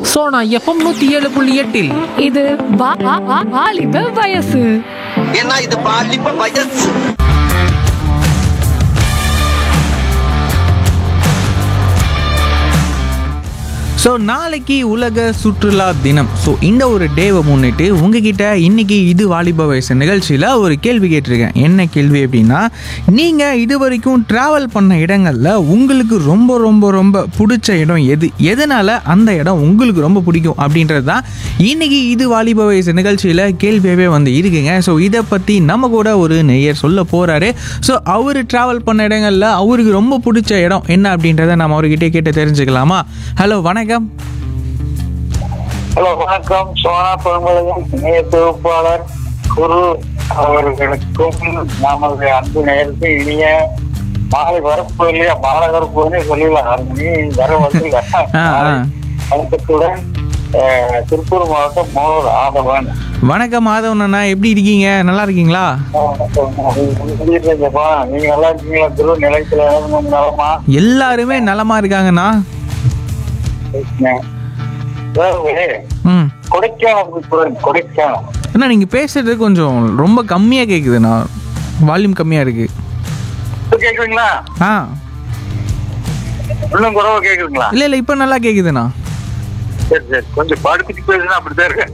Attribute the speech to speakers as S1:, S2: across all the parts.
S1: Sona FM நூத்தி ஏழு புள்ளி எட்டில்
S2: இது வா- வா- வா- வாலிப வயசு
S3: ஏன்னா இது பாலிப்ப வயசு
S4: ஸோ நாளைக்கு உலக சுற்றுலா தினம் ஸோ இந்த ஒரு டேவை முன்னிட்டு உங்ககிட்ட இன்னைக்கு இது வாலிப வயசு நிகழ்ச்சியில் ஒரு கேள்வி கேட்டிருக்கேன் என்ன கேள்வி அப்படின்னா நீங்கள் இது வரைக்கும் ட்ராவல் பண்ண இடங்களில் உங்களுக்கு ரொம்ப ரொம்ப ரொம்ப பிடிச்ச இடம் எது எதனால் அந்த இடம் உங்களுக்கு ரொம்ப பிடிக்கும் அப்படின்றது தான் இன்னைக்கு இது வாலிப வயசு நிகழ்ச்சியில் கேள்வியாகவே வந்து இருக்குங்க ஸோ இதை பற்றி நம்ம கூட ஒரு நெய்யர் சொல்ல போகிறாரு ஸோ அவர் ட்ராவல் பண்ண இடங்களில் அவருக்கு ரொம்ப பிடிச்ச இடம் என்ன அப்படின்றத நம்ம அவர்கிட்ட கேட்டு தெரிஞ்சுக்கலாமா ஹலோ வணக்கம்
S5: ஹலோ வணக்கம் சோனா பெருமளவும் இணைய தொகுப்பாளர் குரு அவர்களுக்கும் நமது அன்பு நேரத்தில் இனிய மாலை வரப்பு இல்லையா மாலை வரப்புன்னு சொல்லலாம் நீ வர வந்து
S4: ஆ, ஆ.
S5: வணக்கத்துடன் அஹ், திருப்பூர் மாவட்டம் மோர் ஆதவன்
S4: வணக்கம் மாதவன் அண்ணா எப்படி இருக்கீங்க நல்லா இருக்கீங்களா
S5: எப்படி இருக்கீங்கப்பா நீங்க நல்லா இருக்கீங்களா திரு நிலையத்துல இறங்கணும் நலமா
S4: எல்லாருமே நலமா இருக்காங்கண்ணா
S5: அதாவது,
S4: ம்
S5: கொடைக்கானல் போறேன், கொடைக்கானல்
S4: அண்ணா நீங்கள் பேசுறது கொஞ்சம் ரொம்ப கம்மியாக கேட்குதுண்ணா வால்யூம் கம்மியாக இருக்கு
S5: இப்ப கேக்குறீங்களா
S4: ஆ
S5: இன்னும் குறவா கேக்குறீங்களா
S4: இல்லை இல்லை இப்போ நல்லா கேட்குதுண்ணா
S5: சரி சரி கொஞ்சம் படுத்துட்டு பேசுனா அப்படித்தான் இருக்கு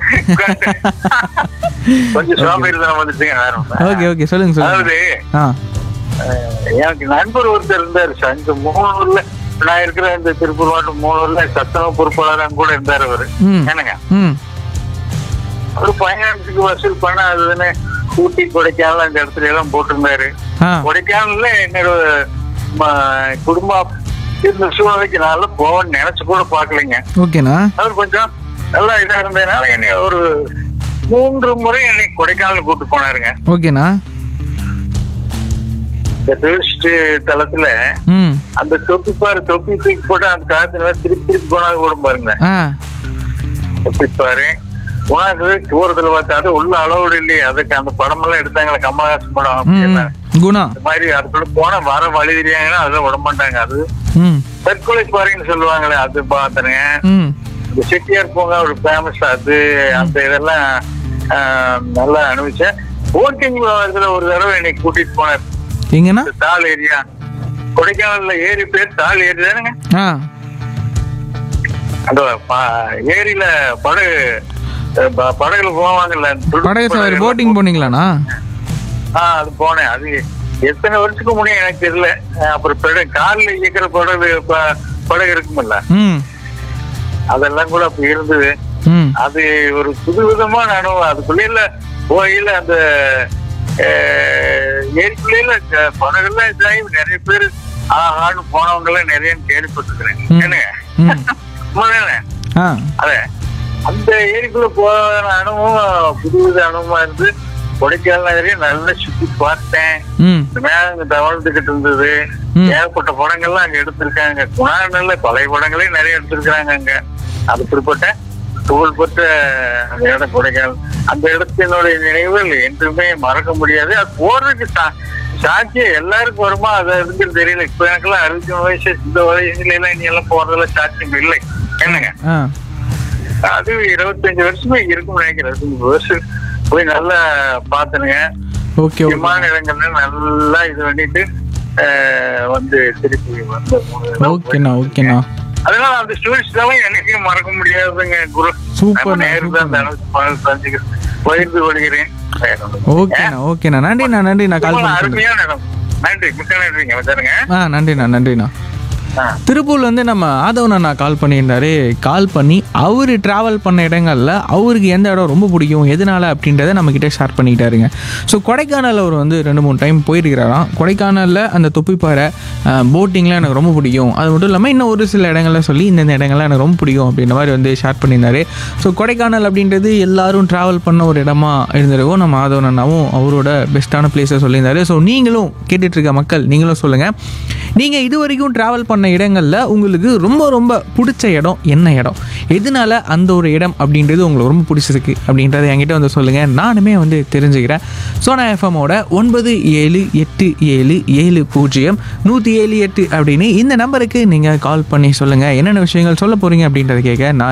S5: கொஞ்சம் சோம்பேறித்தனம் வந்துச்சுங்க வேற ஒண்ணும் இல்ல.
S4: ஓகே ஓகே சொல்லுங்க சொல்லுங்க
S5: அதாவது
S4: ஆ
S5: அஹ், எனக்கு நண்பர் ஒருத்தர் இருந்தாரு சார் இந்த மூணூர்ல நான் இருக்கிற இந்த திருப்பூர் மாவட்டம் மூணூர்ல சத்துணவு பொறுப்பாளராக கூட இருந்தாரு அவரு
S4: ம்.
S5: என்னங்க
S4: ம்
S5: ஒரு பயணத்துக்கு வசூல் பண்ண அதுன்னு ஊட்டி கொடைக்கானல் அந்த இடத்துல எல்லாம் போட்டிருந்தாரு
S4: ஆ
S5: கொடைக்கானல்ல என்னோட ம- குடும்பம் இருந்த சூழ்நிலைக்கு நான் போவேன்னு நினைச்சு கூட பாக்கலைங்க
S4: ஓகேண்ணா
S5: அவர் கொஞ்சம் நல்லா இதா இருந்ததுனால என்னை ஒரு மூன்று முறை என்னை கொடைக்கானல் கூட்டு போனாருங்க
S4: ஓகேண்ணா
S5: இந்த டூரிஸ்ட் தளத்துல
S4: ம்
S5: அந்த தொப்பி பாரு தொப்பி தூக்கி போட்டு அந்த காலத்துல திருப்பி திருப்பி போனாங்க கூட பாருங்க
S4: ஆ
S5: தொப்பி பாரு உனக்கு தூரத்துல பார்த்தா அது உள்ள அளவோடு இல்லையே அதுக்கு அந்த படம் எல்லாம் எடுத்தாங்களே கமலஹாசன் படம்
S4: ம்
S5: அப்படின்னா.
S4: குணா
S5: இந்த மாதிரி அதுக்குள்ள போனா வர வழி தெரியாங்கன்னா அதை விட மாட்டாங்க அது
S4: ம்
S5: தற்கொலை பாருங்கன்னு சொல்லுவாங்களே அது பாத்துருங்க
S4: ம்
S5: இந்த செட்டியார் பூங்கா ஒரு ஃபேமஸ் அது அந்த இதெல்லாம் ஆஹ், நல்லா அனுபவிச்சேன் போட்டிங் இதுல ஒரு தடவை என்னை கூட்டிட்டு போனார்
S4: எங்கண்ணா
S5: இந்த தால் ஏரியா கொடைக்கானல்ல ஏரி பேர் தால் ஏரி தானுங்க
S4: ஆ
S5: அந்த ப- ஏரியில படகு அஹ், ப- படகுல போவாங்கல்ல துடுப்பு
S4: படகு சவாரி
S5: படகுல
S4: போட்டிங் போனீங்களாண்ணா
S5: ஆ அது போனேன் அது எத்தனை வருஷத்துக்கு முன்னாடி எனக்கு தெரியல அஹ், அப்புறம் படகு கார்ல இயக்கிற படகு ப- படகு இருக்குமில்ல
S4: ம்
S5: அதெல்லாம் கூட அப்ப இருந்தது
S4: ம்
S5: அது ஒரு புதுவிதமான அனுபவம் அதுக்குள்ள போயில அந்த ஏரிக்குள்ள படகுல இதாகி நிறைய பேர் ஆஹான்னு போனவங்க எல்லாம் நிறைய கேள்விப்பட்டிருக்கிறேன்
S4: ம்.
S5: என்னங்க
S4: ம்
S5: உண்மைதானே?
S4: ஆ
S5: அத அந்த ஏரிக்குள்ள போன அனுபவம் புதுவித அனுபவமா இருந்து கொடைக்கானல் நகரையும் நல்லா சுத்தி பார்த்தேன்
S4: ம்
S5: இந்த மேகம் தவழ்ந்துகிட்டு இருந்தது
S4: ம்.
S5: ஏகப்பட்ட படங்கள்லாம் அங்க எடுத்திருக்காங்க குணாநல்ல பழைய படங்களையும் நிறைய எடுத்திருக்காங்க அங்க அது குறிப்பிட்ட புகழ்பெற்ற அந்த இடம் கொடைக்கானல் அந்த இடத்தினுடைய நினைவுகள் என்றுமே மறக்க முடியாது அது போறதுக்கு சா- சாட்சியம் எல்லாருக்கும் வருமா அது அதுக்கு தெரியல இப்ப எனக்கெல்லாம் அறுபத்தி மூணு வயசு இந்த வயசுல எல்லாம் இனி எல்லாம் போறதுல சாட்சியம் இல்லை என்னங்க
S4: ஆ
S5: அது இருபத்தஞ்சு வருஷமே இருக்கும்னு நினைக்கிறேன் இருபத்தஞ்சு வருஷம் போய் நல்லா பாத்துனுங்க
S4: ஓகே ஓகே
S5: விமான இடங்கள்ல நல்லா இது பண்ணிட்டு அஹ், வந்து திருப்பி வந்து
S4: ஓகேண்ணா ஓகேண்ணா
S5: அதனால அந்த ஸ்டூடெண்ட்ஸ் எல்லாம் என்னைக்கும் மறக்க முடியாதுங்க குரு
S4: சூப்பர்ண்ணா,
S5: நம்ம நேர்ல அந்த அனுபவத்தை பகிர்ந்து பகிர்ந்து கொள்கிறேன்
S4: ஓகேண்ணா ஓகேண்ணா நன்றிண்ணா நன்றிண்ணா கால்
S5: ரொம்ப
S4: பண்ணி சொல்லுங்க.
S5: அருமையான இடம் நன்றி மிக்க நன்றிங்க வச்சாருங்க
S4: ஆ நன்றிண்ணா நன்றிண்ணா
S5: ஆ.
S4: திருப்பூர்ல வந்து நம்ம ஆதவன் அண்ணா கால் பண்ணியிருந்தாரு கால் பண்ணி அவர் டிராவல் பண்ண இடங்கள்ல அவருக்கு எந்த இடம் ரொம்ப பிடிக்கும் எதனால அப்படின்றத நம்ம கிட்ட ஷேர் பண்ணிக்கிட்டாருங்க ஸோ கொடைக்கானல் அவர் வந்து ரெண்டு மூணு டைம் போயிருக்கிறாராம் கொடைக்கானலில் அந்த தொப்பிப்பாறை போட்டிங்லாம் எனக்கு ரொம்ப பிடிக்கும் அது மட்டும் இல்லாமல் இன்னும் ஒரு சில இடங்கள்ல சொல்லி இந்தந்த இடங்கள்லாம் எனக்கு ரொம்ப பிடிக்கும் அப்படின்ற மாதிரி வந்து ஷேர் பண்ணியிருந்தாரு ஸோ கொடைக்கானல் அப்படின்றது எல்லாரும் ட்ராவல் பண்ண ஒரு இடமா இருந்திருக்கும் நம்ம ஆதவன் அண்ணாவும் அவரோட பெஸ்ட்டான பிளேஸை சொல்லியிருந்தாரு ஸோ நீங்களும் கேட்டுட்டு இருக்க மக்கள் நீங்களும் சொல்லுங்கள் நீங்கள் இது வரைக்கும் ட்ராவல் பண்ண இடங்களில் உங்களுக்கு ரொம்ப ரொம்ப பிடிச்ச இடம் என்ன இடம் எதனால அந்த ஒரு இடம் அப்படின்றது உங்களுக்கு ரொம்ப பிடிச்சிருக்கு அப்படின்றத என்கிட்ட வந்து சொல்லுங்கள் நானுமே வந்து தெரிஞ்சுக்கிறேன் சோனா எஃப்எம்மோட ஒன்பது ஏழு எட்டு ஏழு ஏழு பூஜ்ஜியம் நூற்றி ஏழு எட்டு அப்படின்னு இந்த நம்பருக்கு நீங்கள் கால் பண்ணி சொல்லுங்கள் என்னென்ன விஷயங்கள் சொல்ல போகிறீங்க அப்படின்றத கேட்க நான்